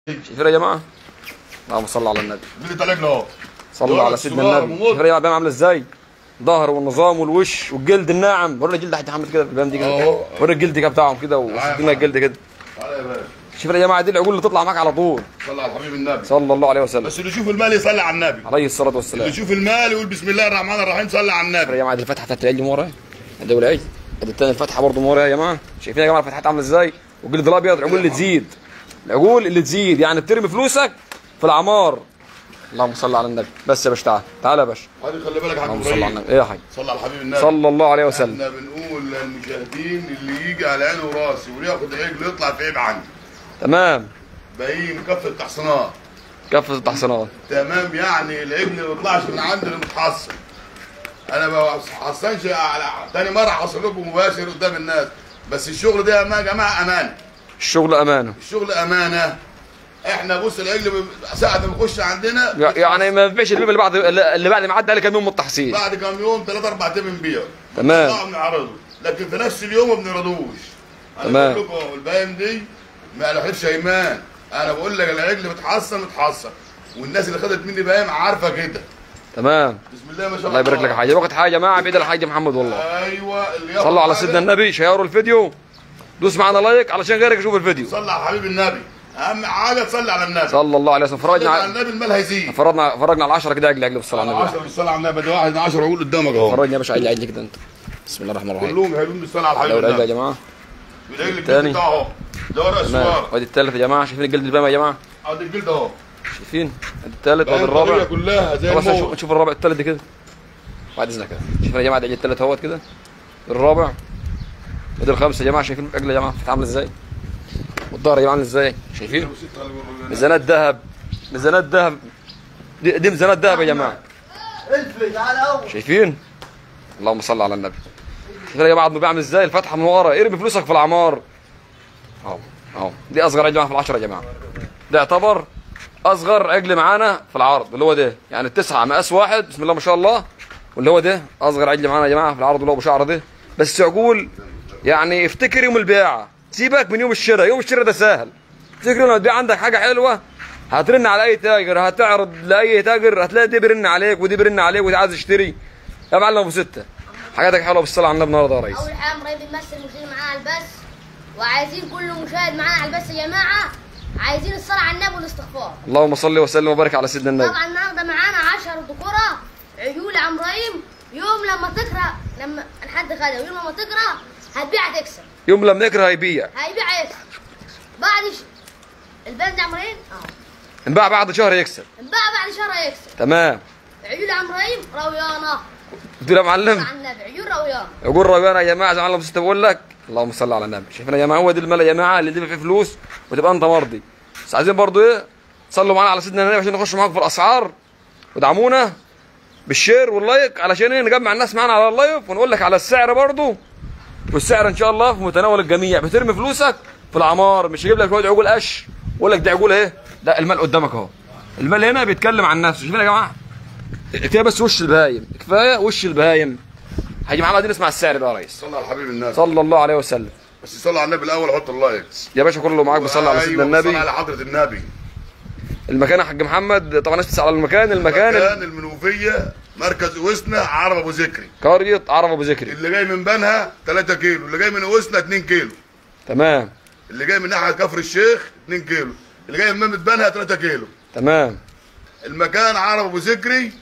شايفين يا جماعه اللهم صل على النبي اللي طالع له اهو صلوا دول على سيدنا الصغار النبي وموت. شايفين يا جماعه البام عامله ازاي ظهر والنظام والوش والجلد الناعم ورينا الجلد حتى محمد كده في البام دي كده أهو. ورينا الجلد كده بتاعهم كده وشدنا الجلد كده تعالى يا باشا شوف يا جماعه دي العجول اللي تطلع معاك على طول صلى على الحبيب النبي صلى الله عليه وسلم بس اللي يشوف المال يصلي على النبي عليه الصلاه اللي والسلام يشوف المال يقول بسم الله الرحمن الرحيم صلي على يا النبي جماعه دي الفتحه بتاعت العيد من ورا ادي العيد ادي التاني الفتحه برضه من ورا يا جماعه شايفين يا جماعه الفتحات عامله ازاي والجلد الابيض العجول اللي تزيد العجول اللي تزيد يعني بترمي فلوسك في العمار اللهم صل على النبي بس يا باشا تعال تعال يا باشا هذه خلي بالك يا حاج اللهم صل على ابراهيم النبي ايه يا حاج صلى على الحبيب النبي صلى الله عليه وسلم احنا بنقول للمشاهدين اللي يجي على عينه وراسي وياخد عجل يطلع في عيب عندي تمام باين كفه تحصينات كفه التحصينات تمام يعني العجل اللي ما يطلعش من عندي اللي متحصن انا ما بحصنش على تاني مره حصل لكم مباشر قدام الناس بس الشغل ده يا جماعه امانه الشغل امانه الشغل امانه احنا بص العجل ب- ساعه ما يخش عندنا يعني ما ينفعش البيب اللي بعد اللي بعد ما عدى عليه كام يوم من التحصيل بعد كام يوم ثلاث اربع ايام بنبيعه تمام. نطلعه بنعرضه لكن في نفس اليوم ما بنعرضوش انا تمام. بقول لكم البايم دي ما لحقتش ايمان انا بقول لك العجل متحصن متحصن والناس اللي خدت مني بايم عارفه كده تمام بسم الله ما شاء الله الله يبارك لك يا حاج وقت حاجه يا جماعه بعيد الحاج محمد والله ايوه اللي ياخد صلوا على حاجة، سيدنا النبي شيروا الفيديو دوس معنا لايك علشان غيرك يشوف الفيديو صلي على حبيب النبي اهم حاجه تصلي على النبي صلى الله عليه وسلم صلي على فرجنا النبي المال هيزيد فرجنا فرجنا على 10 كده عجل عجل بالصلاه على النبي 10 بالصلاه على النبي ده واحد 10 عقول قدامك اهو فرجنا يا باشا عجل عجل كده انت بسم الله الرحمن الرحيم كلهم حلوين بالصلاه على حبيب لو العجل يا النبي جماعه العجل التاني. الجلد بتاعه اهو ده ورق تمام السوار وادي الثالث يا جماعه شايفين الجلد البام يا جماعه ادي الجلد اهو شايفين ادي الثالث وادي باين الرابع الطريقة كلها زي خلاص نشوف الموت نشوف الرابع الثالث دي كده بعد اذنك كده شايفين يا جماعه ده الثالث اهوت كده الرابع ودي الخامسه يا جماعه شايفين العجل يا جماعه بتتعامل ازاي والظهر يا جماعه عامل ازاي شايفين ميزانات ذهب ميزانات ذهب دي, دي ميزانات ذهب يا جماعه الفي تعال اول شايفين اللهم صل على النبي شايفين يا جماعه عظمه بيعمل ازاي الفتحه من ورا ارمي فلوسك في العمار اهو اهو دي اصغر يا جماعه في العشره يا جماعه ده يعتبر اصغر عجل معانا في العرض اللي هو ده يعني التسعه مقاس واحد بسم الله ما شاء الله واللي هو ده اصغر عجل معانا يا جماعه في العرض اللي هو ابو شعر ده بس عجول يعني افتكر يوم البيعه سيبك من يوم الشراء يوم الشراء ده سهل افتكر لما تبيع عندك حاجه حلوه هترن على اي تاجر هتعرض لاي تاجر هتلاقي دي بيرن عليك ودي بيرن عليك ودي عايز يشتري يا معلم ابو سته حاجاتك حلوه بالصلاه على النبي النهارده يا ريس اول حاجه مريم بنمثل المشاهدين معانا على البث وعايزين كل مشاهد معانا على البث يا جماعه عايزين الصلاه على النبي والاستغفار اللهم صل وسلم وبارك على سيدنا النبي طبعا النهارده معانا 10 ذكوره عيول عم ابراهيم يوم لما تقرا لما لحد غدا يوم لما تقرا هتبيع تكسب يوم لما يكره هيبيع هيبيع يكسب بعد ش... البند يا عم ابراهيم اه انباع بعد شهر يكسب انباع بعد شهر يكسب تمام عيول عم ابراهيم رويانه قلت له يا معلم على النبي عيول رويانه يقول رويانا يا جماعه زي ما معلم سته بقول لك اللهم صل على النبي شايفين يا جماعه هو دي المال يا جماعه اللي تدفع فيه فلوس وتبقى انت مرضي بس عايزين برضو ايه تصلوا معانا على سيدنا النبي عشان نخش معاكم في الاسعار ودعمونا بالشير واللايك علشان ايه نجمع الناس معانا على اللايف ونقول لك على السعر برضو والسعر ان شاء الله في متناول الجميع بترمي فلوسك في العمار مش يجيب لك شويه عجول قش ويقول لك دي عجول ايه لا المال قدامك اهو المال هنا بيتكلم عن نفسه شايفين يا جماعه كفايه بس وش البهايم كفايه وش البهايم هيجي معانا دي نسمع السعر بقى يا ريس صلى على حبيب النبي صلى الله عليه وسلم بس صلى على النبي الاول حط اللايك يا باشا كله معاك بصلي على سيدنا أيوة، النبي صلى على حضره النبي المكان يا حاج محمد طبعا الناس تسال على المكان المكان مكان المنوفيه مركز وسنا عرب ابو ذكري قريه عرب ابو ذكري اللي جاي من بنها 3 كيلو اللي جاي من وسنا 2 كيلو تمام اللي جاي من ناحيه كفر الشيخ 2 كيلو اللي جاي من مدينه بنها 3 كيلو تمام المكان عرب ابو ذكري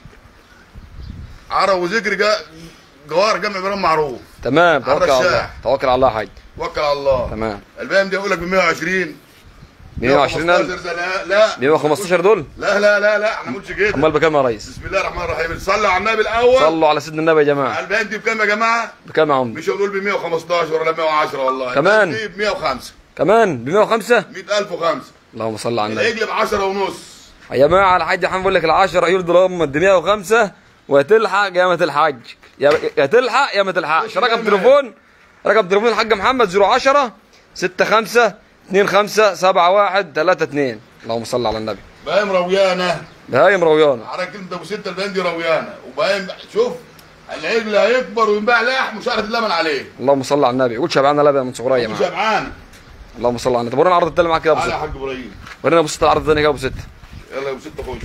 عرب ابو ذكري جا جوار جمع ابراهيم معروف تمام على توكل على الله الرشاح. توكل على الله يا حاج وكل على الله تمام البايم دي اقول لك ب 120 120000 لا لا 115 دول لا لا لا لا احنا ما نقولش كده امال بكام يا ريس بسم الله الرحمن الرحيم صلوا على النبي الاول صلوا على سيدنا النبي يا جماعه البايم دي بكام يا جماعه بكام يا عم مش هنقول ب 115 ولا 110 والله كمان؟ البايم دي ب 105 كمان ب 105 100005 اللهم صل على النبي العجل ب 10 ونص يا جماعه الحاج محمد بيقول لك ال 10 عيون دول هم قد 105 وتلحق يا ما تلحقش يا يا تلحق يا ما تلحقش رقم تليفون رقم تليفون الحاج محمد 010 65 25 71 32 اللهم صل على النبي بايم رويانه بهايم رويانه على كلمه ابو سته البايم دي رويانه وبايم شوف العجل هيكبر وينباع لحم وشعره اللبن عليه اللهم صل على النبي قول شبعنا لبن من صغرى يا مش جماعه شبعان اللهم صل على النبي طب ورينا العرض التاني معاك كده يا ابو تعالى يا ست حاج ابراهيم ورينا ابو ست العرض التاني كده يا ابو ست يلا يا ابو ست خش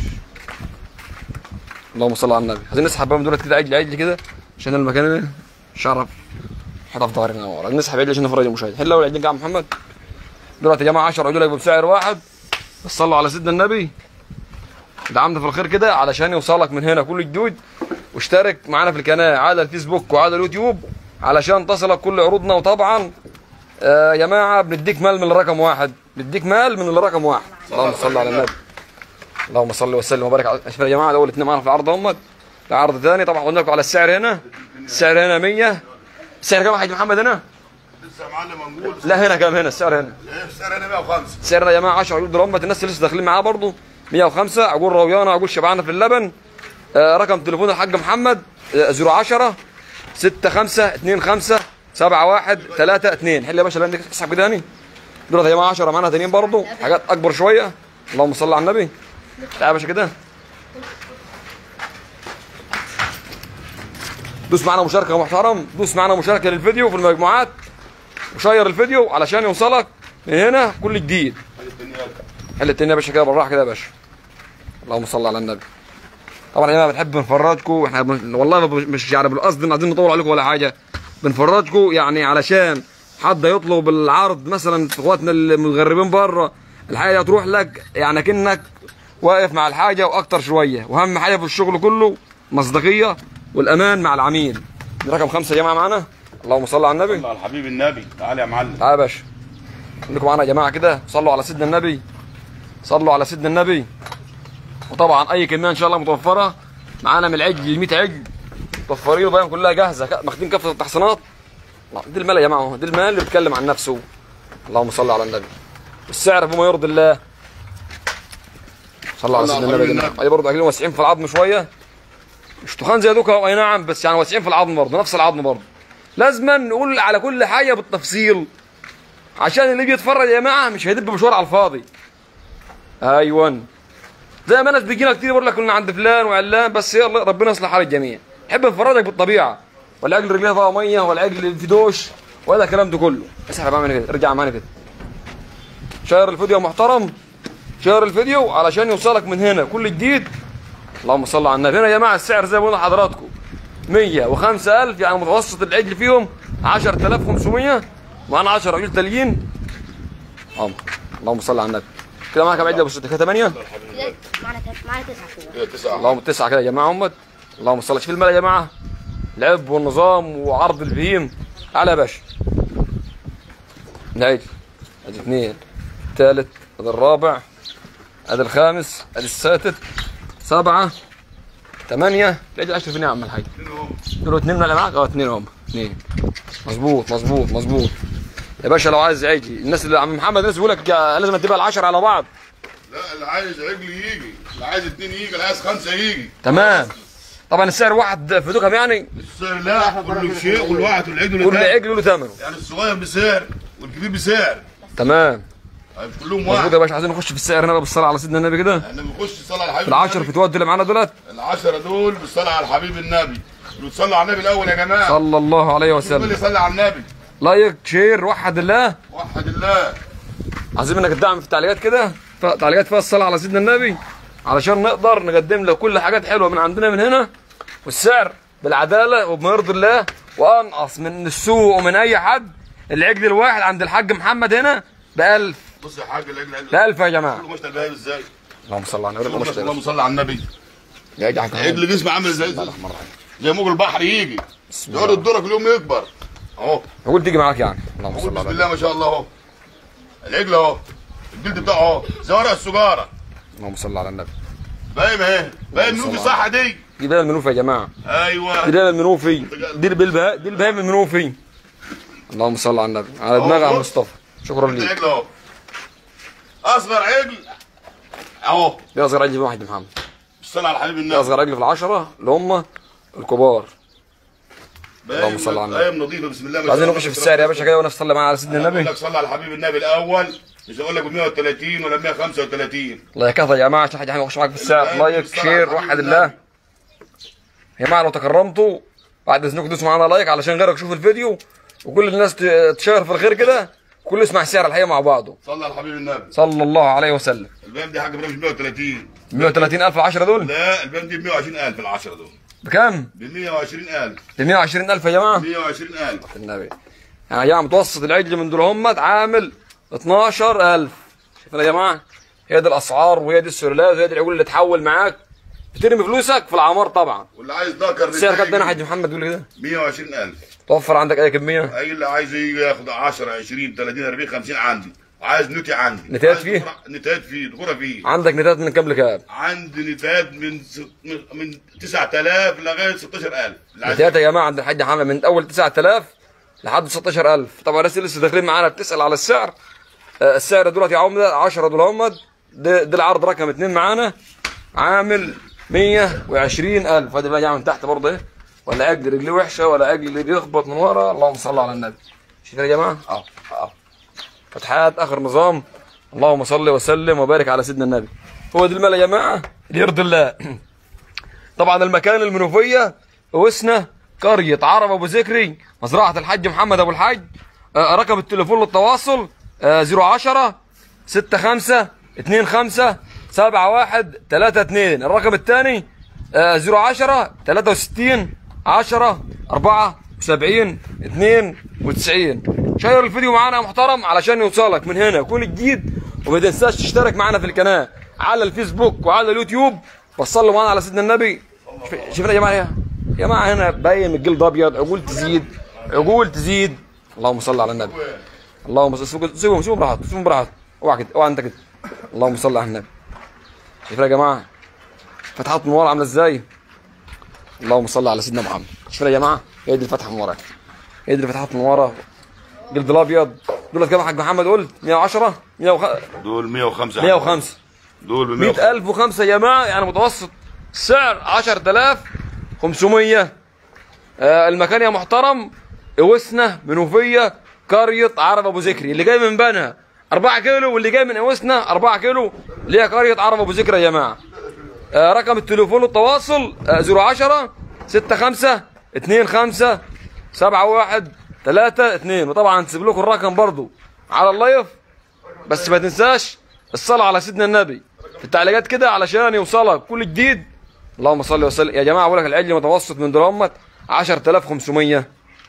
اللهم صل على النبي عايزين نسحب بقى من دولت كده عجل عجل كده عشان المكان هنا شرف حطها في ظهرنا ورا نسحب عجل عشان نفرج المشاهد حل اول عجلين يا عم محمد دولت يا جماعه 10 عجول بسعر واحد بس صلوا على سيدنا النبي دعمنا في الخير كده علشان يوصلك من هنا كل جديد واشترك معانا في القناه على الفيسبوك وعلى اليوتيوب علشان تصلك كل عروضنا وطبعا آه يا جماعه بنديك مال من الرقم واحد بنديك مال من الرقم واحد اللهم صل على النبي اللهم صل وسلم وبارك على شوف يا جماعه اول اثنين معانا في العرض هم العرض ثاني طبعا قلنا لكم على السعر هنا السعر هنا 100 السعر كام حاج محمد هنا؟ لسه يا معلم موجود لا هنا كام هنا السعر هنا ايه السعر هنا 105 سعرنا يا جماعه 10 عقول دول الناس اللي لسه داخلين معاه برضه 105 عقول رويانه عقول شبعانه في اللبن آه رقم تليفون الحاج محمد آه 010 65 25 71 32 حل يا باشا لانك تسحب كده هاني دول يا جماعه 10 معانا تانيين برضه حاجات اكبر شويه اللهم صل على النبي تعال يا باشا كده دوس معانا مشاركه يا محترم دوس معانا مشاركه للفيديو في المجموعات وشير الفيديو علشان يوصلك من هنا كل جديد حل التاني يا باشا كده بالراحه كده يا باشا اللهم صل على النبي طبعا يا جماعه بنحب نفرجكم احنا بن... والله ما ب- مش يعني بالقصد ان عايزين نطول عليكم ولا حاجه بنفرجكم يعني علشان حد يطلب العرض مثلا في اخواتنا المتغربين بره الحاجه تروح لك يعني كانك واقف مع الحاجه واكتر شويه واهم حاجه في الشغل كله مصداقيه والامان مع العميل دي رقم خمسه يا جماعه معانا اللهم صل على النبي صلى على الحبيب النبي تعالى يا معلم تعالى يا باشا خليكم معانا يا جماعه كده صلوا على سيدنا النبي صلوا على سيدنا النبي وطبعا اي كميه ان شاء الله متوفره معانا من العجل 100 عجل متوفرين وباين كلها جاهزه ك- ماخدين كافه التحصينات الله، دي المال يا جماعه اهو دي المال اللي بيتكلم عن نفسه اللهم صل على النبي والسعر بما يرضي الله صلوا على صلوا سيدنا على النبي يا جماعه النبي. اي برضه عجلين واسعين في العظم شويه مش تخان زي دوكا اي نعم بس يعني واسعين في العظم برضه نفس العظم برضه لازما نقول على كل حاجه بالتفصيل عشان اللي بيتفرج يا جماعه مش هيدب مشوار على الفاضي ايوه زي ما ناس بيجينا كتير يقول لك كنا عند فلان وعلان بس يلا ربنا يصلح حال الجميع نحب نفرجك بالطبيعه والعجل رجليه فيها ميه والعجل في دوش وهذا الكلام ده كله اسحب معانا كده ارجع معانا كده شير الفيديو يا محترم شير الفيديو علشان يوصلك من هنا كل جديد اللهم صل على النبي هنا يا جماعه السعر زي ما قلنا لحضراتكم 105000 يعني متوسط العجل فيهم 10500 معانا 10 عجول تاليين اه اللهم صل على النبي كده معاك كام عجله ابو ستة كده 8 كده معانا تس- معانا تسعة كده كده تسعة اللهم تسعه كده يا جماعه امت اللهم صل شوف المال يا جماعه العب والنظام وعرض البهيم على يا باشا العجل ادي اثنين ثالث ادي الرابع ادي الخامس ادي السادس سبعه ثمانيه العجل 10 جنيه يا عم الحاج دول اثنين من اللي معاك اه اثنين هم اثنين مظبوط مظبوط مظبوط يا باشا لو عايز عجل الناس اللي عم محمد الناس بيقول لك يا- لازم تبقى العشرة على بعض لا اللي عايز عجل يجي اللي عايز اتنين يجي اللي عايز خمسة يجي تمام طبعا السعر واحد في دوكم يعني السعر لا كل شيء كل واحد والعجل كل له عجل له ثمنه يعني الصغير بسعر والكبير بسعر تمام طيب كلهم مظبوط واحد يا باشا عايزين نخش في السعر هنا بقى بالصلاه على سيدنا النبي كده احنا بنخش صلاه على الحبيب العشر النبي. فتوات اللي معانا دولت العشرة دول بالصلاة على الحبيب النبي بتصلوا على النبي الأول يا جماعة صلى الله عليه كل وسلم يصلي على النبي لايك شير وحد الله وحد الله عايزين منك الدعم في التعليقات كده ف- تعليقات فيها الصلاه على سيدنا النبي علشان نقدر نقدم له كل حاجات حلوه من عندنا من هنا والسعر بالعداله وبما يرضي الله وانقص من السوق ومن اي حد العجل الواحد عند الحاج محمد هنا ب 1000 بص يا حاج العجل ب 1000 يا جماعه كله مشتغل بهايم ازاي اللهم صل على النبي اللهم اللهم صل على النبي يا جدع العجل جسمه عامل ازاي زي موج البحر يجي يقعد الدرة كل يوم يكبر اهو يقول تيجي معاك يعني اللهم قول صل بسم على النبي الله ما شاء الله اهو العجل اهو الجلد بتاعه اهو زي ورق السجارة اللهم صل على النبي باين اهي باين اللهم منوفي صل على صح دي دي بقى المنوفي يا جماعه ايوه دي بقى المنوفي دي البلبه دي البهايم المنوفي اللهم صل على النبي على دماغي يا عم مصطفى شكرا ليك العجل اهو اصغر عجل اهو دي اصغر عجل واحد يا محمد الصلاة على الحبيب دي النبي اصغر عجل في العشره اللي هم الكبار باين اللهم صل على النبي. باين نظيفة بسم الله ما شاء عايزين الله. نخش في السعر يا باشا كده ونفس صلي معانا على سيدنا اقول النبي لك صلى على الحبيب النبي الاول مش هقول لك ب 130 ولا 135 الله يكفى يا جماعه عشان حد يحب يخش معاك في السعر لايك شير وحد الله يا جماعه لو تكرمتوا بعد اذنكم دوسوا معانا لايك علشان غيرك يشوف الفيديو وكل الناس ت- تشير في الخير كده كله يسمع سعر الحقيقه مع بعضه صلى على حبيب النبي صلى الله عليه وسلم البام دي حاجه مش 130 120000 10 دول لا البام دي ب 120000 العشرة دول بكام؟ ب 120000 ب 120000 يا جماعه 120000 النبي يعني يا جماعه متوسط العجل من دول هم عامل 12000 شوفوا يا جماعه هي دي الاسعار وهي دي السلالات وهي دي العجول اللي تحول معاك بترمي فلوسك في العمار طبعا واللي عايز ذكر السعر كام ده يا حاج محمد بيقول كده 120000 توفر عندك اي كميه اي اللي عايز يجي ياخد 10 20 30 40 50 عندي عايز نوتي عندي نتايات عايز فيه؟ دكورة- نتايات فيه دكوره فيه عندك نتات من كام لكام عندي نتايات من س... من- من 9000 لغايه 16000 اللي عايز نتات يا جماعه عند الحاج محمد من اول 9000 لحد 16000 طبعا الناس اللي لسه داخلين معانا بتسال على السعر آه، السعر دلوقتي يا عمده 10 دول هم ده, ده العرض رقم اثنين معانا عامل 120000 هذا بقى جاي من تحت برضه ايه ولا عقل رجليه وحشه ولا عقل بيخبط من ورا اللهم صل على النبي شايفين يا جماعه اه اه فتحات اخر نظام اللهم صل وسلم وبارك على سيدنا النبي هو دي المال يا جماعه اللي يرضي الله طبعا المكان المنوفيه وسنا قريه عرب ابو ذكري مزرعه الحاج محمد ابو الحاج آه، رقم التليفون للتواصل آه، 010 65 25 71 32 الرقم الثاني 010 63 10 74 92 شير الفيديو معانا يا محترم علشان يوصلك من هنا كل جديد وما تنساش تشترك معنا في القناه على الفيسبوك وعلى اليوتيوب وصلوا معانا على سيدنا النبي شوف- شوفنا يا جماعه يا جماعه هنا باين الجلد ابيض عقول تزيد عقول تزيد اللهم صل على النبي اللهم صل سيبهم سيبهم سيبهم براحتهم سيبهم براحتهم اوعى كده اوعى انت كده اللهم صل على النبي شوفنا يا جماعه فتحات من ورا عامله ازاي اللهم صل على سيدنا محمد شوفنا يا جماعه هي دي الفتحه من ورا هي دي الفتحات من ورا جلد الابيض دول كام يا حاج محمد قلت 110 105 دول 105 105 دول ب 105 100005 يا جماعه يعني متوسط السعر 10500 آه المكان يا محترم اوسنا منوفيه قريه عرب ابو ذكري اللي جاي من بنها 4 كيلو واللي جاي من اوسنا 4 كيلو اللي هي قريه عرب ابو ذكري يا جماعه آه رقم التليفون والتواصل آه 010 65 25 71 32 وطبعا هنسيب لكم الرقم برضو على اللايف بس ما تنساش الصلاة على سيدنا النبي في التعليقات كده علشان يوصلك كل جديد اللهم صل وسلم يا جماعة بقول لك العجل متوسط من دول 10500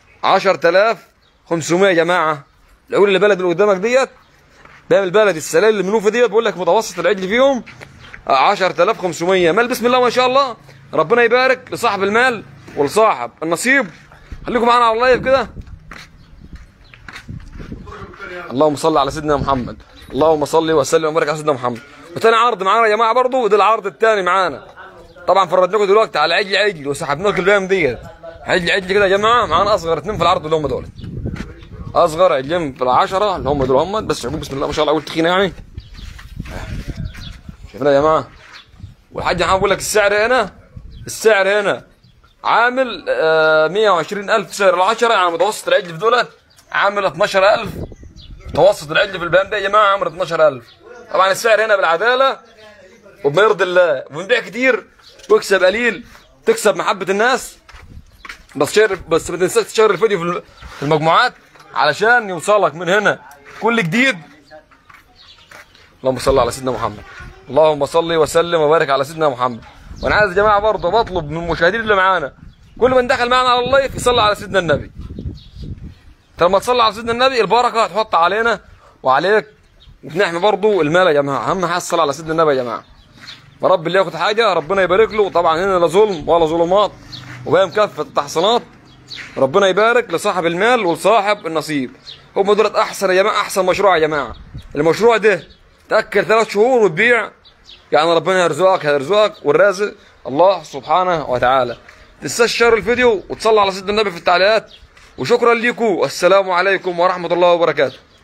10500 يا جماعة العجول اللي بلد اللي قدامك ديت بيعمل بلد السلال اللي منوفة ديت بقول لك متوسط العجل فيهم 10500 مال بسم الله ما شاء الله ربنا يبارك لصاحب المال ولصاحب النصيب خليكم معانا على اللايف كده اللهم صل على سيدنا محمد اللهم صل وسلم وبارك على سيدنا محمد وتاني عرض معانا يا جماعه برضه وده العرض الثاني معانا طبعا فرجنا لكم دلوقتي على عجل عجل وسحبنا لكم البيان ديت عجل عجل كده يا جماعه معانا اصغر اثنين في العرض اللي هم دول اصغر عجلين في العشره اللي هم دول هم بس عقول بسم الله ما شاء الله عقول تخينه يعني شايفين يا جماعه والحاج محمد بيقول لك السعر هنا السعر هنا عامل آه 120000 سعر العشره يعني متوسط العجل في دولت عامل 12000 متوسط العجل في البيان ده يا جماعه عامل 12000 طبعا السعر هنا بالعداله وبما يرضي الله وبنبيع كتير واكسب قليل تكسب محبه الناس بس شير بس ما تنساش تشير الفيديو في في المجموعات علشان يوصلك من هنا كل جديد اللهم صل على سيدنا محمد اللهم صل وسلم وبارك على سيدنا محمد وانا عايز يا جماعه برضه بطلب من المشاهدين اللي معانا كل من دخل معنا على اللايف يصلي على سيدنا النبي انت لما تصلي على سيدنا النبي البركه هتحط علينا وعليك وبنحمي برضه المال يا جماعه اهم حاجه الصلاه على سيدنا النبي يا جماعه فرب اللي ياخد حاجه ربنا يبارك له طبعا هنا لا ظلم ولا ظلمات وباقي مكافاه التحصينات ربنا يبارك لصاحب المال ولصاحب النصيب هم دولت احسن يا جماعه احسن مشروع يا جماعه المشروع ده تاكل ثلاث شهور وتبيع يعني ربنا يرزقك هيرزقك والرازق الله سبحانه وتعالى تنساش شير الفيديو وتصلي على سيدنا النبي في التعليقات وشكرا لكم والسلام عليكم ورحمه الله وبركاته